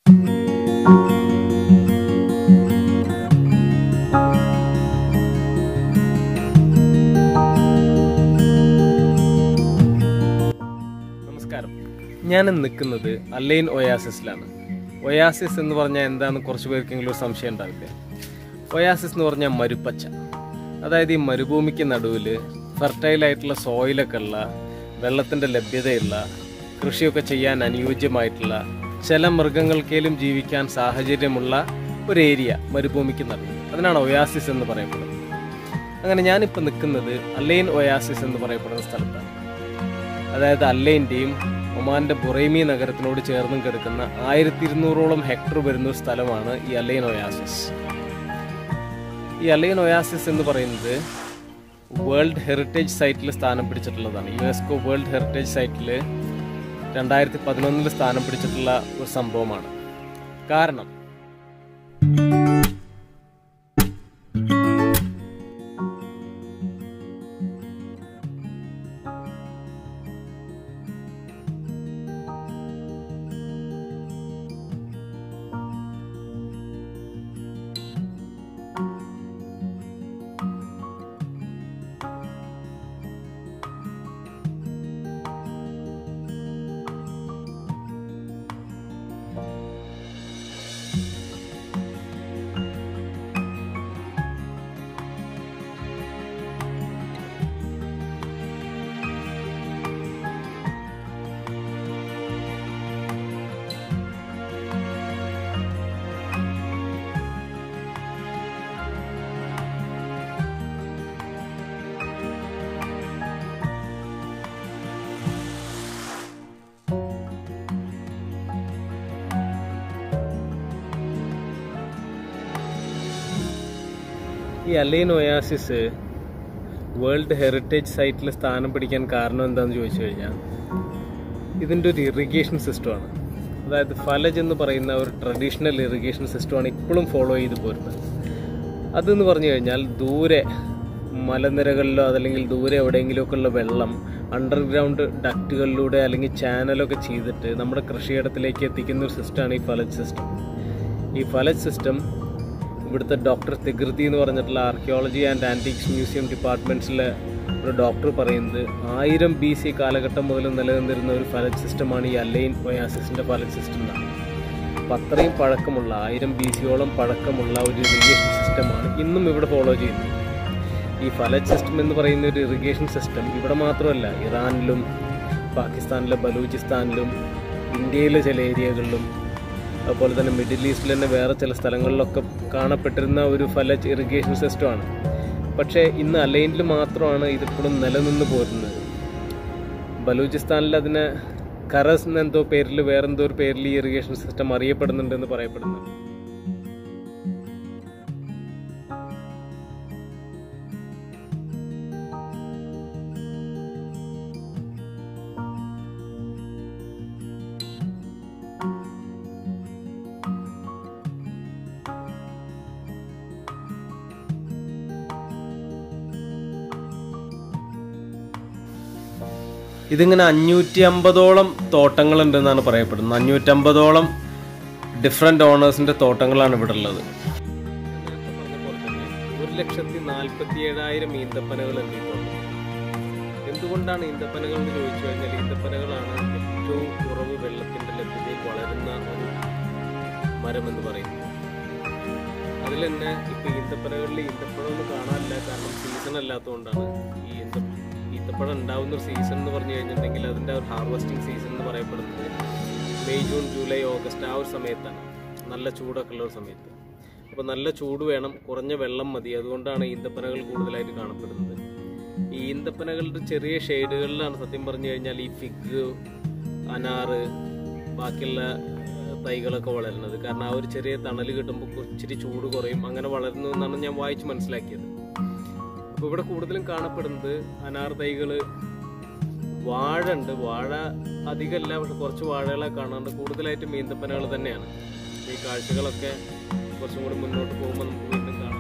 നമസ്കാരം ഞാൻ നിൽക്കുന്നത് അല്ലൈൻ ഒയാസിസിലാണ് ഒയാസിസ് എന്ന് പറഞ്ഞാൽ എന്താണെന്ന് കുറച്ച് പേർക്കെങ്കിലും ഒരു സംശയം ഉണ്ടാവില്ലേ ഒയാസിസ് എന്ന് പറഞ്ഞാൽ മരുപ്പച്ച അതായത് ഈ മരുഭൂമിക്ക് നടുവിൽ ഫെർട്ടൈലായിട്ടുള്ള സോയിലൊക്കെ ഉള്ള വെള്ളത്തിൻ്റെ ലഭ്യതയുള്ള കൃഷിയൊക്കെ ചെയ്യാൻ അനുയോജ്യമായിട്ടുള്ള ചില മൃഗങ്ങൾക്കേലും ജീവിക്കാൻ സാഹചര്യമുള്ള ഒരു ഏരിയ മരുഭൂമിക്ക് നടുവിൽ അതിനാണ് ഒയാസിസ് എന്ന് പറയപ്പെടുന്നത് അങ്ങനെ ഞാനിപ്പോൾ നിൽക്കുന്നത് അല്ലൈൻ ഒയാസിസ് എന്ന് പറയപ്പെടുന്ന സ്ഥലത്താണ് അതായത് അല്ലൈൻ്റെയും ഒമാന്റെ ബുറൈമി നഗരത്തിനോട് ചേർന്നും കിടക്കുന്ന ആയിരത്തി ഇരുന്നൂറോളം ഹെക്ടർ വരുന്ന ഒരു സ്ഥലമാണ് ഈ അലൈൻ ഒയാസിസ് ഈ അലൈൻ ഒയാസിസ് എന്ന് പറയുന്നത് വേൾഡ് ഹെറിറ്റേജ് സൈറ്റിൽ സ്ഥാനം പിടിച്ചിട്ടുള്ളതാണ് യുനെസ്കോ വേൾഡ് ഹെറിറ്റേജ് സൈറ്റിൽ രണ്ടായിരത്തി പതിനൊന്നിൽ സ്ഥാനം പിടിച്ചിട്ടുള്ള ഒരു സംഭവമാണ് കാരണം ഈ അലൈൻ ഒയാസിസ് വേൾഡ് ഹെറിറ്റേജ് സൈറ്റിൽ സ്ഥാനം പിടിക്കാൻ കാരണം എന്താണെന്ന് ചോദിച്ചു കഴിഞ്ഞാൽ ഇതിൻ്റെ ഒരു ഇറിഗേഷൻ സിസ്റ്റമാണ് അതായത് ഫലജ് എന്ന് പറയുന്ന ഒരു ട്രഡീഷണൽ ഇറിഗേഷൻ സിസ്റ്റമാണ് ഇപ്പോഴും ഫോളോ ചെയ്ത് പോരുന്നത് അതെന്ന് പറഞ്ഞു കഴിഞ്ഞാൽ ദൂരെ മലനിരകളിലോ അതല്ലെങ്കിൽ ദൂരെ എവിടെയെങ്കിലുമൊക്കെ ഉള്ള വെള്ളം അണ്ടർഗ്രൗണ്ട് ഡക്റ്റുകളിലൂടെ അല്ലെങ്കിൽ ചാനലൊക്കെ ചെയ്തിട്ട് നമ്മുടെ കൃഷിയിടത്തിലേക്ക് എത്തിക്കുന്ന ഒരു സിസ്റ്റമാണ് ഈ ഫലജ് സിസ്റ്റം ഈ ഫലജ് സിസ്റ്റം ഇവിടുത്തെ ഡോക്ടർ തികൃതി എന്ന് പറഞ്ഞിട്ടുള്ള ആർക്കിയോളജി ആൻഡ് ആൻറ്റിക്സ് മ്യൂസിയം ഡിപ്പാർട്ട്മെൻറ്റ്സിലെ ഒരു ഡോക്ടർ പറയുന്നത് ആയിരം ബി സി കാലഘട്ടം മുതൽ നിലനിന്നിരുന്ന ഒരു ഫലജ് സിസ്റ്റമാണ് ഈ അലൈൻ ഒയാസിസിൻ്റെ ഫലജ് സിസ്റ്റം എന്നാണ് അപ്പം അത്രയും പഴക്കമുള്ള ആയിരം ബി സിയോളം പഴക്കമുള്ള ഒരു ഇറിഗേഷൻ സിസ്റ്റമാണ് ഇന്നും ഇവിടെ ഫോളോ ചെയ്യുന്നത് ഈ ഫലജ് സിസ്റ്റം എന്ന് പറയുന്ന ഒരു ഇറിഗേഷൻ സിസ്റ്റം ഇവിടെ മാത്രമല്ല ഇറാനിലും പാകിസ്ഥാനിലെ ബലൂചിസ്ഥാനിലും ഇന്ത്യയിലെ ചില ഏരിയകളിലും അതുപോലെ തന്നെ മിഡിൽ ഈസ്റ്റിൽ തന്നെ വേറെ ചില സ്ഥലങ്ങളിലൊക്കെ കാണപ്പെട്ടിരുന്ന ഒരു ഫലജ് ഇറിഗേഷൻ സിസ്റ്റമാണ് പക്ഷേ ഇന്ന് അലൈനിൽ മാത്രമാണ് ഇതിപ്പോഴും നിലനിന്ന് പോരുന്നത് ബലൂചിസ്ഥാനിൽ അതിന് കറസ് എന്നെന്തോ പേരിൽ വേറെന്തോ ഒരു പേരിൽ ഈ ഇറിഗേഷൻ സിസ്റ്റം അറിയപ്പെടുന്നുണ്ടെന്ന് പറയപ്പെടുന്നുണ്ട് ഇതിങ്ങനെ അഞ്ഞൂറ്റി അമ്പതോളം തോട്ടങ്ങളുണ്ടെന്നാണ് പറയപ്പെടുന്നത് അഞ്ഞൂറ്റമ്പതോളം ഡിഫറെൻ്റ് ഓണേഴ്സിൻ്റെ തോട്ടങ്ങളാണ് ഇവിടെ ഉള്ളത് ഒരു ലക്ഷത്തി നാൽപ്പത്തി ഏഴായിരം ഈന്തപ്പനകൾ എത്തിയിട്ടുണ്ട് എന്തുകൊണ്ടാണ് ഈന്തപ്പനകൾ എന്ന് ചോദിച്ചു കഴിഞ്ഞാൽ ഈന്തപ്പനകളാണ് ഏറ്റവും കുറവ് വെള്ളത്തിൻ്റെ ലഭ്യതയിൽ വളരുന്ന ഒരു മരം എന്ന് പറയുന്നത് അതിൽ തന്നെ ഇപ്പൊ ഈന്തപ്പനകളിൽ ഈന്തപ്പഴം ഒന്നും കാണാനില്ല കാരണം സീസൺ അല്ലാത്തതുകൊണ്ടാണ് ഈ ഈന്ത ഈന്തപ്പഴം ഉണ്ടാവുന്ന ഒരു സീസൺ എന്ന് പറഞ്ഞു കഴിഞ്ഞിട്ടുണ്ടെങ്കിൽ അതിൻ്റെ ഒരു ഹാർവസ്റ്റിംഗ് സീസൺ എന്ന് പറയപ്പെടുന്നത് മെയ് ജൂൺ ജൂലൈ ഓഗസ്റ്റ് ആ ഒരു സമയത്താണ് നല്ല ചൂടൊക്കെ ഉള്ള ഒരു സമയത്ത് അപ്പോൾ നല്ല ചൂട് വേണം കുറഞ്ഞ വെള്ളം മതി അതുകൊണ്ടാണ് ഈന്തപ്പനകൾ കൂടുതലായിട്ട് കാണപ്പെടുന്നത് ഈ ഈന്തപ്പനകളുടെ ചെറിയ ഷെയ്ഡുകളിലാണ് സത്യം പറഞ്ഞു കഴിഞ്ഞാൽ ഈ ഫിഗ് അനാറ് ബാക്കിയുള്ള തൈകളൊക്കെ വളരുന്നത് കാരണം ആ ഒരു ചെറിയ തണൽ കിട്ടുമ്പോൾ ഇച്ചിരി ചൂട് കുറയും അങ്ങനെ വളരുന്നു എന്നാണ് ഞാൻ വായിച്ച് മനസ്സിലാക്കിയത് അപ്പോൾ ഇവിടെ കൂടുതലും കാണപ്പെടുന്നത് അനാർ തൈകൾ വാഴ ഉണ്ട് വാഴ അധികമല്ല പക്ഷെ കുറച്ച് വാഴകളെ കാണാണ്ട് കൂടുതലായിട്ടും ഈന്തപ്പനകൾ തന്നെയാണ് ഈ കാഴ്ചകളൊക്കെ കുറച്ചും കൂടി മുന്നോട്ട് പോകുമ്പോൾ നമുക്ക് വീണ്ടും കാണാം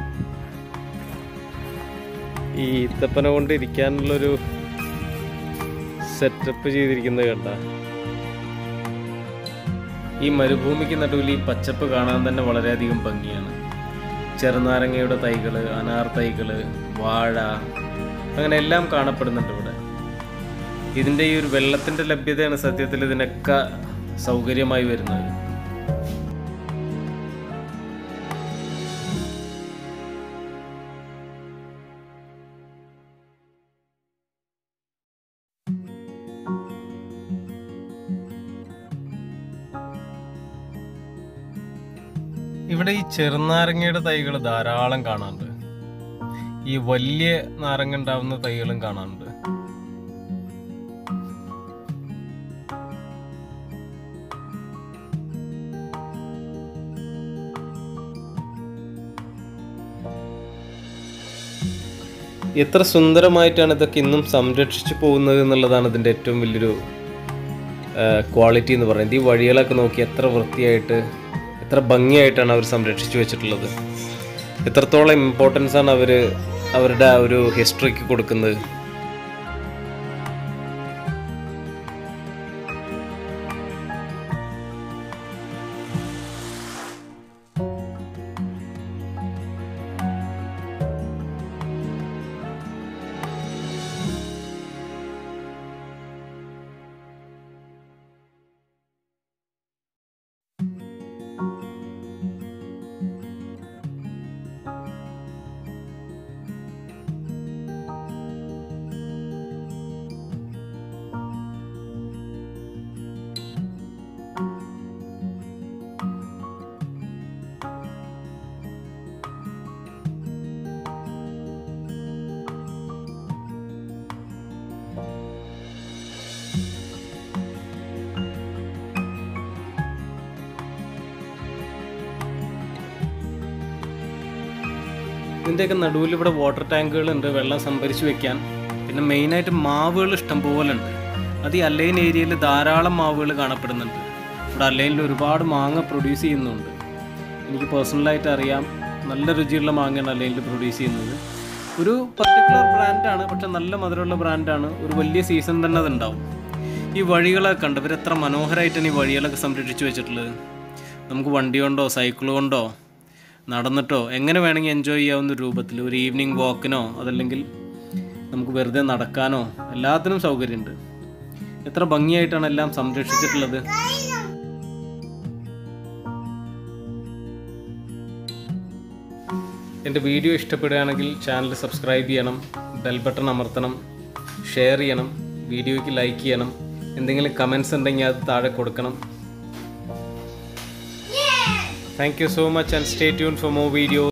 ഈ ഈത്തപ്പന കൊണ്ട് ഇരിക്കാനുള്ളൊരു സെറ്റപ്പ് ചെയ്തിരിക്കുന്നത് കണ്ട ഈ മരുഭൂമിക്ക് നടുവിൽ ഈ പച്ചപ്പ് കാണാൻ തന്നെ വളരെയധികം ഭംഗിയാണ് ചെറുനാരങ്ങയുടെ തൈകൾ അനാർ തൈകൾ വാഴ അങ്ങനെ എല്ലാം കാണപ്പെടുന്നുണ്ട് ഇവിടെ ഇതിൻ്റെ ഈ ഒരു വെള്ളത്തിൻ്റെ ലഭ്യതയാണ് സത്യത്തിൽ ഇതിനൊക്കെ സൗകര്യമായി വരുന്നത് ഇവിടെ ഈ ചെറുനാരങ്ങയുടെ തൈകൾ ധാരാളം കാണാറുണ്ട് ഈ വലിയ നാരങ്ങ ഉണ്ടാവുന്ന തൈകളും കാണാറുണ്ട് എത്ര സുന്ദരമായിട്ടാണ് ഇതൊക്കെ ഇന്നും സംരക്ഷിച്ചു പോകുന്നത് എന്നുള്ളതാണ് ഇതിൻ്റെ ഏറ്റവും വലിയൊരു ക്വാളിറ്റി എന്ന് പറയുന്നത് ഈ വഴികളൊക്കെ നോക്കി എത്ര വൃത്തിയായിട്ട് എത്ര ഭംഗിയായിട്ടാണ് അവർ സംരക്ഷിച്ചു വെച്ചിട്ടുള്ളത് എത്രത്തോളം ഇമ്പോർട്ടൻസ് ആണ് അവർ അവരുടെ ആ ഒരു ഹിസ്റ്ററിക്ക് കൊടുക്കുന്നത് ഇതിൻ്റെയൊക്കെ നടുവിൽ ഇവിടെ വാട്ടർ ടാങ്കുകളുണ്ട് വെള്ളം സംഭരിച്ച് വെക്കാൻ പിന്നെ മെയിനായിട്ട് മാവുകൾ ഇഷ്ടം പോലെ ഉണ്ട് അത് ഈ അല്ലൈൻ ഏരിയയിൽ ധാരാളം മാവുകൾ കാണപ്പെടുന്നുണ്ട് ഇവിടെ അല്ലൈനിൽ ഒരുപാട് മാങ്ങ പ്രൊഡ്യൂസ് ചെയ്യുന്നുണ്ട് എനിക്ക് പേഴ്സണലായിട്ട് അറിയാം നല്ല രുചിയുള്ള മാങ്ങയാണ് അല്ലൈനിൽ പ്രൊഡ്യൂസ് ചെയ്യുന്നത് ഒരു പർട്ടിക്കുലർ ബ്രാൻഡാണ് പക്ഷെ നല്ല മധുരമുള്ള ബ്രാൻഡാണ് ഒരു വലിയ സീസൺ തന്നെ അതുണ്ടാവും ഈ വഴികളൊക്കെ കണ്ട് ഇവരെത്ര മനോഹരമായിട്ടാണ് ഈ വഴികളൊക്കെ സംരക്ഷിച്ചു വെച്ചിട്ടുള്ളത് നമുക്ക് വണ്ടി കൊണ്ടോ സൈക്കിൾ കൊണ്ടോ നടന്നിട്ടോ എങ്ങനെ വേണമെങ്കിൽ എൻജോയ് ചെയ്യാവുന്ന രൂപത്തിൽ ഒരു ഈവനിങ് വാക്കിനോ അതല്ലെങ്കിൽ നമുക്ക് വെറുതെ നടക്കാനോ എല്ലാത്തിനും സൗകര്യമുണ്ട് എത്ര ഭംഗിയായിട്ടാണ് എല്ലാം സംരക്ഷിച്ചിട്ടുള്ളത് എൻ്റെ വീഡിയോ ഇഷ്ടപ്പെടുകയാണെങ്കിൽ ചാനൽ സബ്സ്ക്രൈബ് ചെയ്യണം ബെൽ ബട്ടൺ അമർത്തണം ഷെയർ ചെയ്യണം വീഡിയോയ്ക്ക് ലൈക്ക് ചെയ്യണം എന്തെങ്കിലും കമൻസ് ഉണ്ടെങ്കിൽ അത് താഴെ കൊടുക്കണം Thank you so much and stay tuned for more videos.